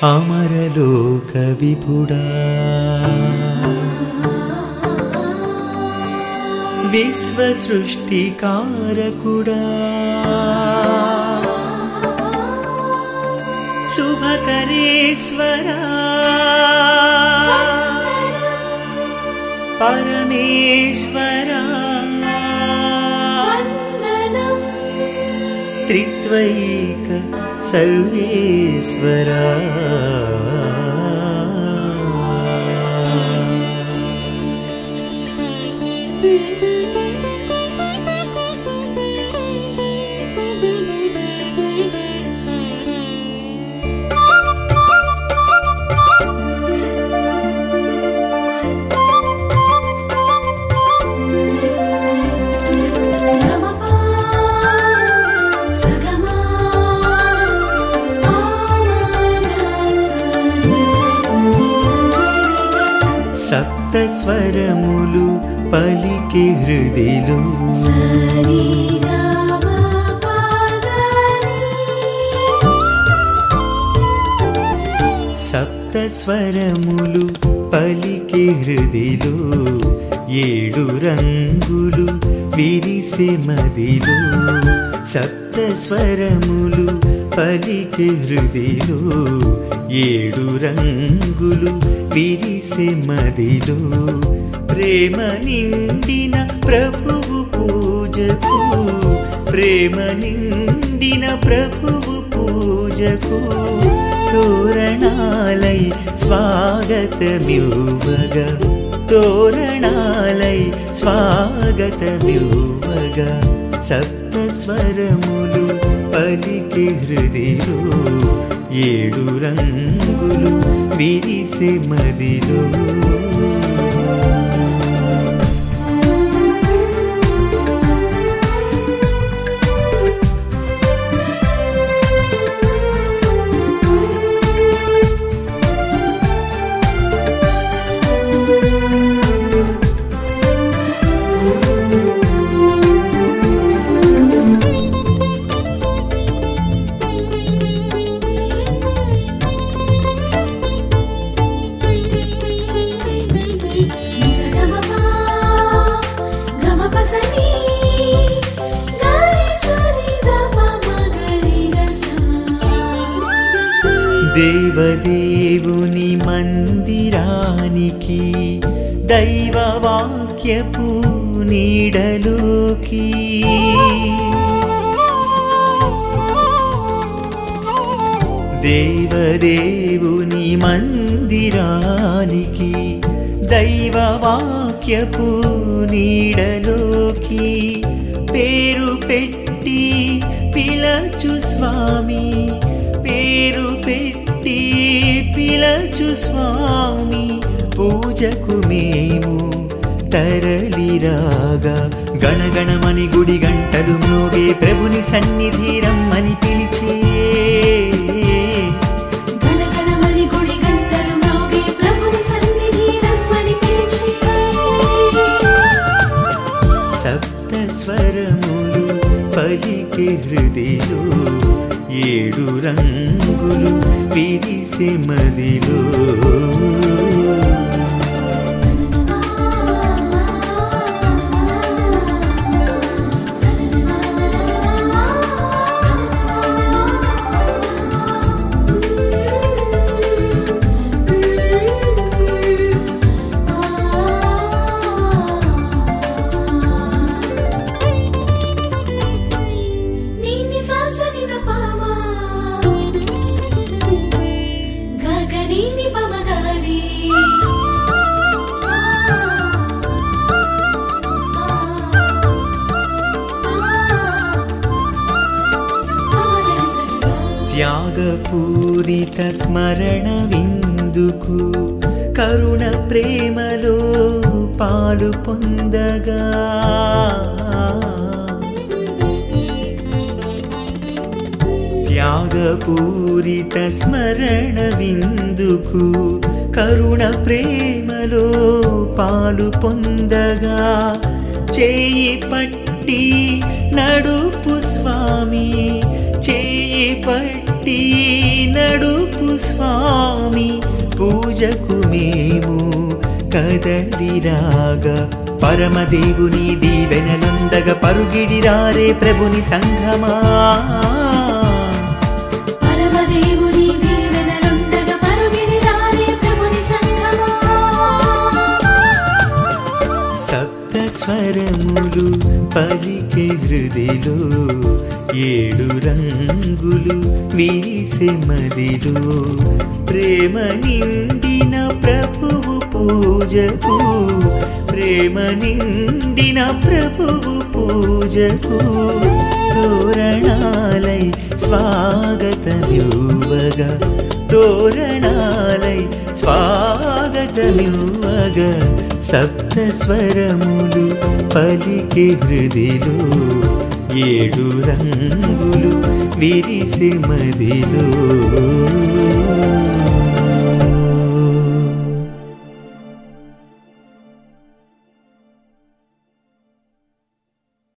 అమరలోక విపుడా విశ్వ సృష్టికారకుడా శుభకరేశ్వరా పరమేశ్వరా వందనం త్రిత్వైక సర్వేశ్వరా గమపా సగమా ఆమరసని సని సని సప్త స్వరములు పలికి హృదిలో సరి గమ పదని సప్త స్వరములు పలికి హృదిలో ఏడు రంగులు విరిసే మదిలో సప్త స్వరములు పలికి హృదిలో ఏడు రంగులు విరిసే మదిలో ప్రేమ నిండిన ప్రభువు పూజకు ప్రేమ నిండిన ప్రభువు పూజకు తోరణాలై స్వాగతమివ్వగా తోరణాలై స్వాగతమివ్వగా సప్త స్వరములు పలికి హృదిలో ఏడు రంగులు విరిసే మదిలో నిజగమపా గమపసని గరి సని దప మగరి గస దేవదేవుని మందిరానికి దైవ వాక్యపు నీడలోకి దేవదేవుని మందిరానికి దైవ వాక్యపు నీడలోకి పేరు పెట్టి పిలచు స్వామి పేరు పెట్టి పిలచు స్వామి పూజకు మేము తరలిరాగా గణగణమని గుడి గంటలు మ్రోగే ప్రభుని సన్నిధి రమ్మని పిలిచే గణగణమని గుడి గంటలు మ్రోగే ప్రభుని సన్నిధి రమ్మని పిలిచే సప్త స్వరములు పలికి హృదిలో ఏడు రంగులు విరిసే మదిలో నిన్ని సాసనిద పామా గగనిని పమగారి త్యాగపూరిత స్మరణ విందుకు కరుణ ప్రేమలో పాలు పొందగా త్యాగపూరిత స్మరణ విందుకు కరుణ ప్రేమలో పాలు పొందగా చేయి పట్టి నడుపు స్వామి చేయి పట్టి నడుపు స్వామి పూజకు మేము కదలిరాగా పరమదేవుని దీవెనలుందగ పరుగిడిరారే ప్రభుని సంఘమా పరమదేవుని దీవెనలుండగా పరుగిడి రారే ప్రభుని సంఘమా సప్త స్వరములు పలికే హృదిలో ఏడు రంగులు వీసే మదిలో ప్రేమ నిండిన ప్రభువు పూజకు ప్రేమ నిండిన ప్రభువు పూజకు తోరణాలై స్వాగతమివ్వగా తోరణాలై స్వాగతమివ్వగా సప్త స్వరములు పలికే హృదిలో ఏడు రంగులు విరిసి మదిలో